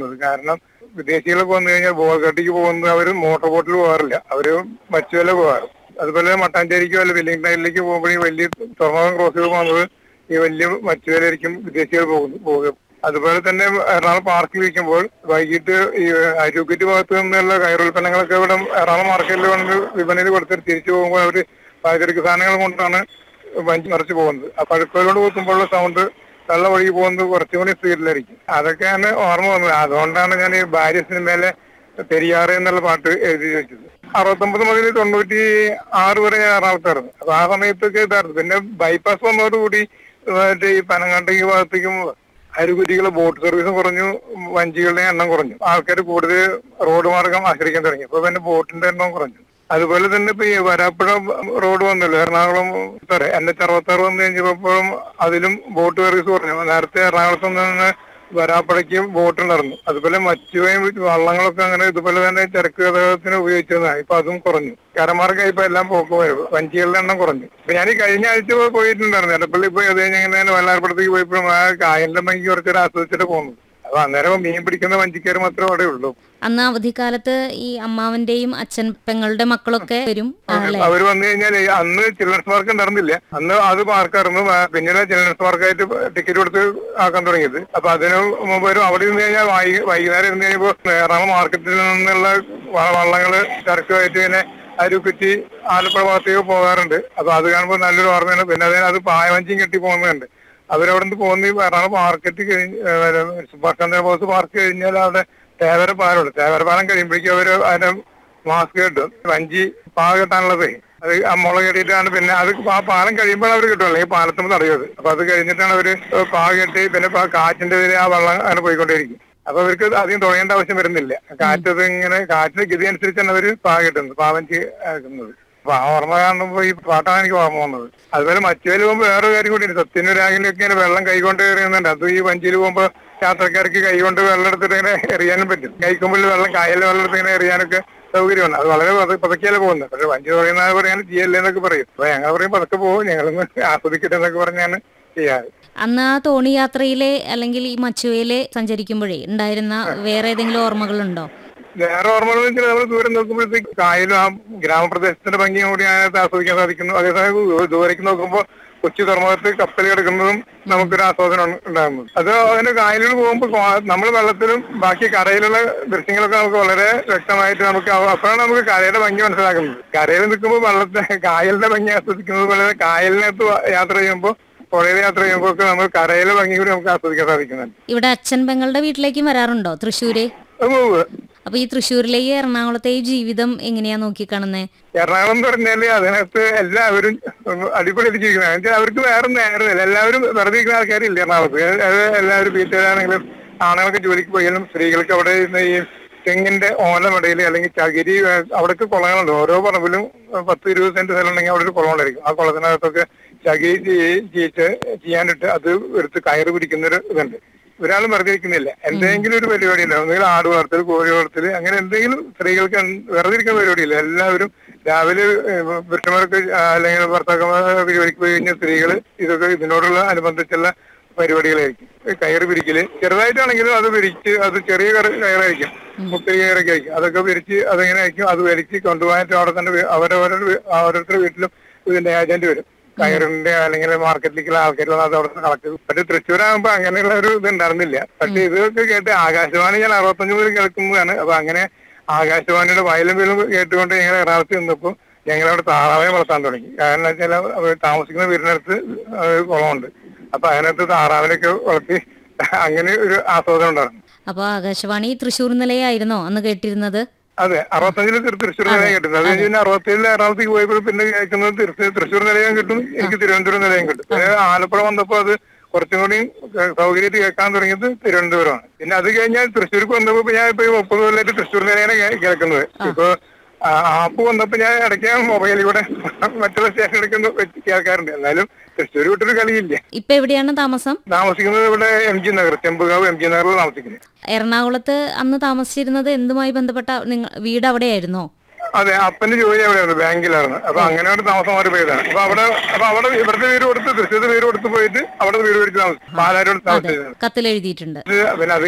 പോകുന്നത് കാരണം വിദേശികളൊക്കെ വന്നു കഴിഞ്ഞാൽ ബോൾഗട്ടിക്ക് പോകുന്നത് അവർ മോട്ടോർ ബോട്ടിൽ പോകാറില്ല അവര് മച്ചുവല പോകാറ് അതുപോലെ മട്ടാഞ്ചേരിക്കോ അല്ല വെല്ലിംഗ്ടണിലേക്ക് പോകുമ്പോഴേ വലിയ തുറമുഖം ക്രോസ് ചെയ്ത് പോകുന്നത് ഈ വലിയ മച്ചുവലായിരിക്കും വിദേശികൾ പോകുന്നു പോകുക അതുപോലെ തന്നെ എറണാകുളം പാർക്കിൽ ഇരിക്കുമ്പോൾ വൈകിട്ട് ഈ അരൂക്കറ്റ് ഭാഗത്ത് നിന്നുള്ള കയറുൽപ്പന്നങ്ങളൊക്കെ ഇവിടെ എറണാകുളം മാർക്കറ്റിൽ വന്ന് വിപണിയിൽ കൊടുത്തിട്ട് തിരിച്ചു പോകുമ്പോൾ അവർ പാചക സാധനങ്ങൾ കൊണ്ടാണ് വഞ്ചി നിറച്ച് പോകുന്നത് ആ പഴുക്കോലോട് കുത്തുമ്പോഴുള്ള സൗണ്ട് വെള്ള വഴി പോകുന്നത് കുറച്ചും കൂടി സ്പീഡിലായിരിക്കും അതൊക്കെയാണ് ഓർമ്മ വന്നത് അതുകൊണ്ടാണ് ഞാൻ ഈ ഭാര്യ സിനിമയിലെ പെരിയാറ് എന്നുള്ള പാട്ട് എഴുതി വെച്ചത് അറുപത്തൊമ്പത് മുതൽ തൊണ്ണൂറ്റി ആറ് വരെ ഞാൻ എറണാകുളത്തായിരുന്നു അപ്പൊ ആ സമയത്തൊക്കെ ഇതായിരുന്നു പിന്നെ ബൈപ്പാസ് വന്നതോടുകൂടി മറ്റേ ഈ പനങ്ങാട്ടേക്ക് ഭാഗത്തേക്കും അരുകുറ്റികളെ ബോട്ട് സർവീസും കുറഞ്ഞു വഞ്ചികളുടെ എണ്ണം കുറഞ്ഞു ആൾക്കാർ കൂടുതൽ റോഡ് മാർഗം ആശ്രയിക്കാൻ തുടങ്ങി അപ്പൊ പിന്നെ ബോട്ടിന്റെ എണ്ണം കുറഞ്ഞു അതുപോലെ തന്നെ ഇപ്പൊ ഈ വരാപ്പുഴ റോഡ് വന്നല്ലോ എറണാകുളം സോറി എൻ എച്ച് അറുപത്താറ് വന്നു കഴിഞ്ഞപ്പോഴും അതിലും ബോട്ട് സർവീസ് കുറഞ്ഞു നേരത്തെ എറണാകുളത്ത് നിന്ന് വരാപ്പുഴയ്ക്കും ബോട്ട് ഉണ്ടായിരുന്നു അതുപോലെ മറ്റുവയും വള്ളങ്ങളൊക്കെ അങ്ങനെ ഇതുപോലെ തന്നെ ചരക്ക് ഗതാഗതത്തിന് ഉപയോഗിച്ചിരുന്നതാണ് ഇപ്പൊ അതും കുറഞ്ഞു കരമാർഗ്ഗം ഇപ്പൊ എല്ലാം പോക്ക് പോയത് വഞ്ചികളുടെ എണ്ണം കുറഞ്ഞു ഇപ്പൊ ഞാൻ ഈ കഴിഞ്ഞ ആഴ്ച പോയിട്ടുണ്ടായിരുന്നു എടപ്പള്ളി പോയി അത് കഴിഞ്ഞ് ഇങ്ങനെ വല്ലാർപ്പുറത്തേക്ക് പോയപ്പോഴും ആ കായലിന്റെ ഭംഗി കുറച്ചൊരു ആസ്വദിച്ചിട്ട് പോകുന്നു അപ്പൊ അന്നേരം മീൻ പിടിക്കുന്ന വഞ്ചിക്കാർ മാത്രമേ അവിടെ ഉള്ളൂ അന്ന് അവധിക്കാലത്ത് ഈ അമ്മാവന്റെയും അച്ഛൻ പെങ്ങളുടെ മക്കളൊക്കെ വരും അല്ലേ അവർ വന്നു കഴിഞ്ഞാൽ അന്ന് ചിൽഡ്രൻസ് പാർക്ക് ഉണ്ടായിരുന്നില്ല അന്ന് അത് പാർക്കായിരുന്നു ആ, പിന്നീട് ചിൽഡ്രൻസ് പാർക്കായിട്ട് ടിക്കറ്റ് കൊടുത്ത് ആക്കാൻ തുടങ്ങിയത് അപ്പൊ അതിന് മുമ്പ് വരും അവിടെ നിന്ന് കഴിഞ്ഞാൽ വൈകി വൈകുന്നേരം ഇരുന്ന് കഴിയുമ്പോൾ എറണാകുളം മാർക്കറ്റിൽ നിന്നുള്ള വ- വള്ളങ്ങള് ചരക്കുമായിട്ട് ഇങ്ങനെ അരുക്കുറ്റി ആലപ്പുഴ ഭാഗത്തേക്ക് പോകാറുണ്ട് അപ്പൊ അത് കാണുമ്പോൾ നല്ലൊരു ഓർമ്മയാണ് പിന്നെ അതിന് അത് പായവഞ്ചിയും കെട്ടി പോകുന്നുണ്ട് അവരവിടെ നിന്ന് പോകുന്ന ഈ എറണാകുളം മാർക്കറ്റ് കഴിഞ്ഞ് സുഭാഷ് ചന്ദ്രബോസ് പാർക്ക് കഴിഞ്ഞാൽ അവിടെ തേവര പാലമുണ്ട് തേവര പാലം കഴിയുമ്പോഴേക്കും അവര് അതിന്റെ മാസ്ക് കിട്ടും വഞ്ചി പാക കെട്ടാനുള്ളത് അത് ആ മുള കെട്ടിയിട്ടാണ് പിന്നെ അത് ആ പാലം കഴിയുമ്പോൾ അവർ കിട്ടും അല്ലെങ്കിൽ പാലത്തുമ്പോൾ തടയത് അപ്പൊ അത് കഴിഞ്ഞിട്ടാണ് അവര് പാക കെട്ടി പിന്നെ ഇപ്പൊ ആ കാറ്റിന്റെ ഇതിൽ ആ വെള്ളം അങ്ങനെ പോയിക്കൊണ്ടേയിരിക്കും അപ്പൊ അവർക്ക് അധികം തുഴയേണ്ട ആവശ്യം വരുന്നില്ല കാറ്റത് ഇങ്ങനെ കാറ്റിന്റെ ഗതി അനുസരിച്ചാണ് അവര് പാക കെട്ടുന്നത് പാവഞ്ചി ആക്കുന്നത് അപ്പൊ ആ ഓർമ്മ കാണുമ്പോ ഈ പാട്ടാണ് എനിക്ക് ഓർമ്മ വന്നത് അതുപോലെ മറ്റേല് പോകുമ്പോ വേറൊരു കാര്യം കൂടി ഉണ്ട് സത്യനുരാഗിലൊക്കെ ഇങ്ങനെ വെള്ളം കൈകൊണ്ട് എറിയുന്നുണ്ട് അത് ഈ വഞ്ചിയിൽ പോകുമ്പോ യാത്രക്കാർക്ക് കൈകൊണ്ട് വെള്ളം എടുത്തിട്ട് ഇങ്ങനെ എറിയാനും പറ്റും കൈക്കുമ്പിൽ വെള്ളം കായലിൽ വെള്ളം എടുത്ത് ഇങ്ങനെ എറിയാനൊക്കെ സൗകര്യമാണ് അത് വളരെ പത- പതുക്കെയല്ലേ പോകുന്നത് പക്ഷെ വഞ്ചി പറയുന്ന പറയാൻ ചെയ്യല്ലേ എന്നൊക്കെ പറയും അപ്പൊ ഞങ്ങൾ പറയും പതുക്കെ പോകും ഞങ്ങളൊന്ന് ആസ്വദിക്കട്ടെ എന്നൊക്കെ പറഞ്ഞാണ് ചെയ്യാറ് അന്ന് ആ തോണി യാത്രയിലെ അല്ലെങ്കിൽ ഈ മച്ചുവയിലെ സഞ്ചരിക്കുമ്പോഴേ ഉണ്ടായിരുന്ന വേറെ ഏതെങ്കിലും ഓർമ്മകളുണ്ടോ വേറെ ഓർമ്മകൾ വെച്ചാൽ നമ്മൾ ദൂരം നോക്കുമ്പോഴത്തേക്ക് കായലും ആ ഗ്രാമപ്രദേശത്തിന്റെ ഭംഗിയും കൂടി അതിനകത്ത് ആസ്വദിക്കാൻ സാധിക്കുന്നു അതേസമയം ദൂ- ദൂരേക്ക് നോക്കുമ്പോൾ കൊച്ചി തുറമുഖത്ത് കപ്പൽ കിടക്കുന്നതും നമുക്കൊരു ആസ്വാദനം ഉണ്ടാകുന്നത് അത് അതിന്റെ കായലിൽ പോകുമ്പോൾ നമ്മൾ വെള്ളത്തിലും ബാക്കി കരയിലുള്ള ദൃശ്യങ്ങളൊക്കെ നമുക്ക് വളരെ വ്യക്തമായിട്ട് നമുക്ക് അവ- അപ്പോഴാണ് നമുക്ക് കരയുടെ ഭംഗി മനസ്സിലാക്കുന്നത് കരയിൽ നിൽക്കുമ്പോൾ വെള്ളത്തെ കായലിന്റെ ഭംഗി ആസ്വദിക്കുന്നത് പോലെ കായലിനകത്ത് യാത്ര ചെയ്യുമ്പോൾ പുഴയിൽ യാത്ര ചെയ്യുമ്പോൾ ഒക്കെ നമുക്ക് കരയിലെ ഭംഗി കൂടി നമുക്ക് ആസ്വദിക്കാൻ സാധിക്കുന്നുണ്ട് ഇവിടെ അച്ഛൻ പെങ്ങളുടെ വീട്ടിലേക്കും വരാറുണ്ടോ തൃശ്ശൂര് അത് പോവുക അപ്പൊ ഈ തൃശ്ശൂരിലെയും എറണാകുളത്തെയും ജീവിതം എങ്ങനെയാ നോക്കിക്കാണുന്നേ എറണാകുളം എന്ന് പറഞ്ഞാല് അതിനകത്ത് എല്ലാവരും അടിപൊളിയായിട്ട് ജീവിക്കുന്നത് എന്നുവെച്ചാൽ അവർക്ക് വേറെ നേരമില്ല എല്ലാവരും വെറുതെ ഇരിക്കുന്ന ആൾക്കാരില്ല എറണാകുളത്ത് അത് എല്ലാവരും വീട്ടുകാരാണെങ്കിലും ആണുങ്ങൾക്ക് ജോലിക്ക് പോയാലും സ്ത്രീകൾക്ക് അവിടെ ഇരുന്ന് ഈ തെങ്ങിന്റെ ഓലമടയിൽ അല്ലെങ്കിൽ ചകിരി ഏഹ്, അവിടേക്ക് കുളങ്ങളുണ്ട് ഓരോ പറമ്പിലും ഏഹ്, പത്ത് ഇരുപത് സെന്റ് സ്ഥലം ഉണ്ടെങ്കിൽ അവിടെ ഒരു കുളം ഉണ്ടായിരിക്കും ആ കുളത്തിനകത്തൊക്കെ ചകിരി ചെയ്- ചീച്ച് ചെയ്യാനിട്ട് അത് എടുത്ത് കയറ് പിടിക്കുന്ന ഒരു ഇതുണ്ട് ഒരാളും വെറുതെ ഇരിക്കുന്നില്ല എന്തെങ്കിലും ഒരു പരിപാടി ഉണ്ടാവും ഒന്നുകിൽ ആട് വളർത്തൽ കോഴി വളർത്തൽ അങ്ങനെ എന്തെങ്കിലും സ്ത്രീകൾക്ക് എന്ത് വെറുതെ ഇരിക്കുന്ന പരിപാടിയില്ല എല്ലാവരും രാവിലെ ഏഹ്, പുരുഷന്മാർക്ക് അല്ലെങ്കിൽ ഭർത്താക്കന്മാരൊക്കെ ജോലിക്ക് പോയി കഴിഞ്ഞാൽ സ്ത്രീകൾ ഇതൊക്കെ ഇതിനോടുള്ള അനുബന്ധിച്ചുള്ള പരിപാടികളായിരിക്കും ഈ കയറ് പിരിക്കല് ചെറുതായിട്ടാണെങ്കിലും അത് പിരിച്ച് അത് ചെറിയ കയറ് കയറായിരിക്കും മുത്തിരി കയറൊക്കെ ആയിരിക്കും അതൊക്കെ പിരിച്ച് അതെങ്ങനെ ആയിരിക്കും അത് വലിച്ച് കൊണ്ടുപോകാനായിട്ട് അവിടെ തന്നെ വേ- അവരവരുടെ വീ- ഓരോരുത്തരുടെ വീട്ടിലും ഇതിന്റെ ഏജന്റ് വരും കയറിന്റെ അല്ലെങ്കിൽ മാർക്കറ്റിലേക്കുള്ള ആൾക്കാർ അത് അവിടെ നിന്ന് കളക്ട് ചെയ്തു പക്ഷെ തൃശ്ശൂരാകുമ്പോ അങ്ങനെയുള്ള ഒരു ഇത് ഉണ്ടായിരുന്നില്ല പക്ഷെ ഇതൊക്കെ കേട്ട് ആകാശവാണി ഞാൻ അറുപത്തഞ്ച് മുതൽ കേൾക്കുന്നതാണ് അപ്പൊ അങ്ങനെ ആകാശവാണിയുടെ വയലും വീലും കേട്ടുകൊണ്ട് ഞങ്ങൾ എറണാകുളത്ത് നിന്നപ്പോൾ ഞങ്ങളവിടെ താറാവെ വളർത്താൻ തുടങ്ങി കാരണം വെച്ചാൽ അവർ താമസിക്കുന്ന വീടിനടുത്ത് ഒരു കുളമുണ്ട് അപ്പൊ അതിനകത്ത് താറാവിനൊക്കെ വളർത്തി അങ്ങനെ ഒരു ആസ്വാദനം ഉണ്ടായിരുന്നു അപ്പൊ ആകാശവാണി തൃശ്ശൂർ നിലയായിരുന്നോ അന്ന് കേട്ടിരുന്നത് അതെ അറുപത്തഞ്ചില് തൃ- തൃശ്ശൂർ നിലയം കിട്ടുന്നത് അത് കഴിഞ്ഞ് പിന്നെ അറുപത്തേഴില് എറണാകുളത്തേക്ക് പോയപ്പോൾ പിന്നെ കേൾക്കുന്നത് തൃശ്ശൂർ തൃശ്ശൂർ നിലയം കിട്ടും എനിക്ക് തിരുവനന്തപുരം നിലയം കിട്ടും പിന്നെ ആലപ്പുഴ വന്നപ്പോൾ അത് കുറച്ചും കൂടി സൗകര്യമായിട്ട് കേൾക്കാൻ തുടങ്ങിയത് തിരുവനന്തപുരമാണ് പിന്നെ അത് കഴിഞ്ഞാൽ തൃശ്ശൂർക്ക് വന്നപ്പോൾ ഇപ്പൊ ഞാൻ ഇപ്പൊ ഈ മുപ്പത് കൊല്ലമായിട്ട് തൃശ്ശൂർ നിലയാണ് കേ- കേൾക്കുന്നത് ഇപ്പൊ ആ, ആപ്പ് വന്നപ്പോ ഞാൻ ഇടയ്ക്ക് മൊബൈലിൽ കൂടെ മറ്റുള്ള സ്റ്റേഷൻ എടുക്കുന്ന വെച്ച് കേൾക്കാറുണ്ട് എന്നാലും തൃശ്ശൂർ വിട്ടൊരു കളിയില്ല ഇപ്പൊ എവിടെയാണ് താമസം താമസിക്കുന്നത് ഇവിടെ M G Nagar Chembukavu M G നഗറിൽ താമസിക്കുന്നത് എറണാകുളത്ത് അന്ന് താമസിച്ചിരുന്നത് എന്തുമായി ബന്ധപ്പെട്ട നിങ്ങൾ വീട് അവിടെയായിരുന്നോ അതെ അപ്പന്റെ ജോലി അവിടെയായിരുന്നു ബാങ്കിലായിരുന്നു അപ്പൊ അങ്ങനെ ഒരു താമസം മാറി പോയതാണ് അപ്പൊ അവിടെ അപ്പൊ അവിടെ ഇവിടുത്തെ വീട് കൊടുത്ത് തൃശ്ശൂർ വീട് കൊടുത്ത് പോയിട്ട് അവിടെ വീട് മേടിച്ച് താമസിച്ചു പാലാരോട് താമസിച്ചത് കത്തിലെഴുതിയിട്ടുണ്ട് പിന്നെ അത്